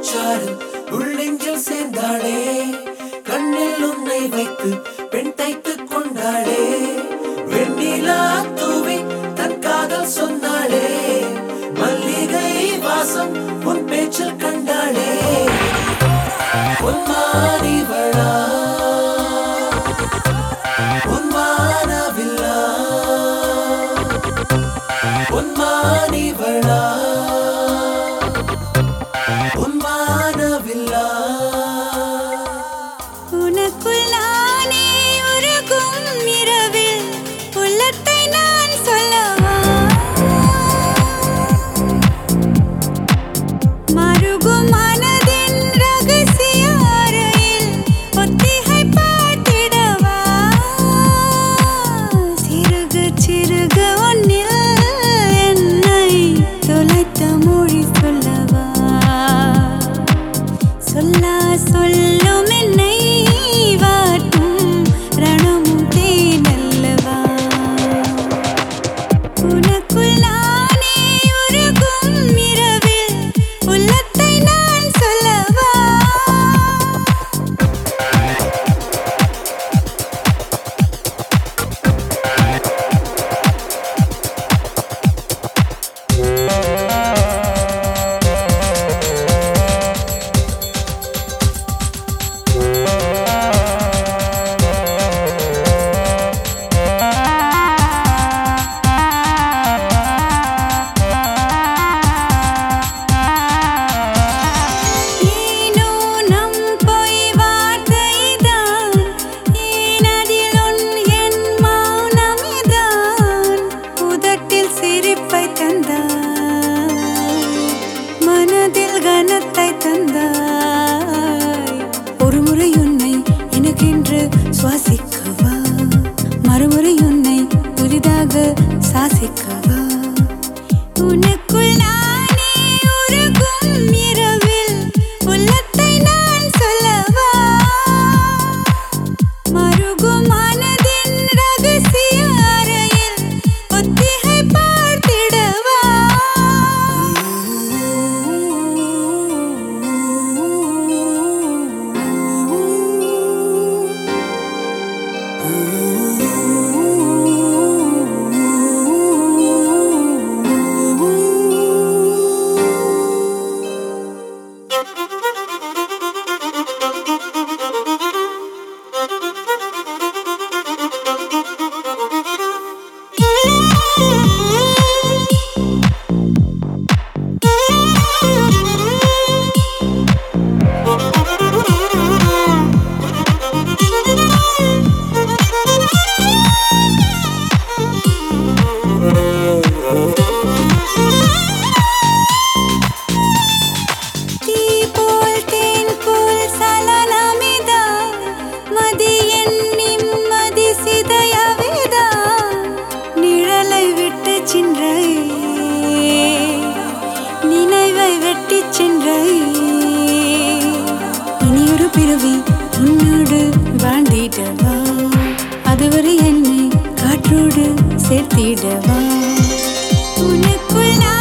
சாரல் உள்ளெஞ்சில் சேர்ந்தாளே கண்ணில் உன்னை வைத்து பெண் தைத்துக் கொண்டாளே வெண்ணிலா தூவி தன் காதல் சொன்னாளே மல்லிகை வாசம் உன் பேச்சில் கண்டாளே பொன்மாரிவளா பொன்மானவில்லா பொன்மானிவளா பொன்மானவில்லா உனக்குள் நானே உருகும் இரவில் உள்ளத்தை நான் சொல்லவா மருகும் மனதின் ரகசிய அறையில் ஒத்திகை பார்த்திடவா சிறுக சிறுக ஒன்னில் என்னை தொலைத்த மொழி சொல்லவா சொல்லா சொல்லும் என்னை வாட்டும் ரணமும் தேனல்லவா உனக்குள் நானே உருகும் இரவில் உள்ளத்தை நான் சொல்லவா ஏனோ நம் பொய் வார்த்தைதான் ஏனதில் உன் என் மௌனமிதான் உதட்டில் சிரிப்பை தந்தாய் மனதில் கனத்தை தந்தாய் ஒரு முறை உன்னை எனக்கென்று சுவாசிக்கவா மறுமுறை உன்னை புதிதாக சாசிக்கவா உனக்குள் நானே உருகும் இரவில் உள்ளத்தை நான் சொல்லவா மருகும் மனதின் ரகசிய அறையில் ஒத்திகை பார்த்திடவா தீ போல் தேன் போல் சலனமிதான் மதி என் நிம்மதி சிதையவிதான் நிழலை விட்டு சென்றை நினைவை வெட்டி சென்றை இனியொரு பிறவி உன்னோடு வாழ்ந்திடவா அதுவரை என்னை காற்றோடு சேர்த்திடவா உனக்குள் நான்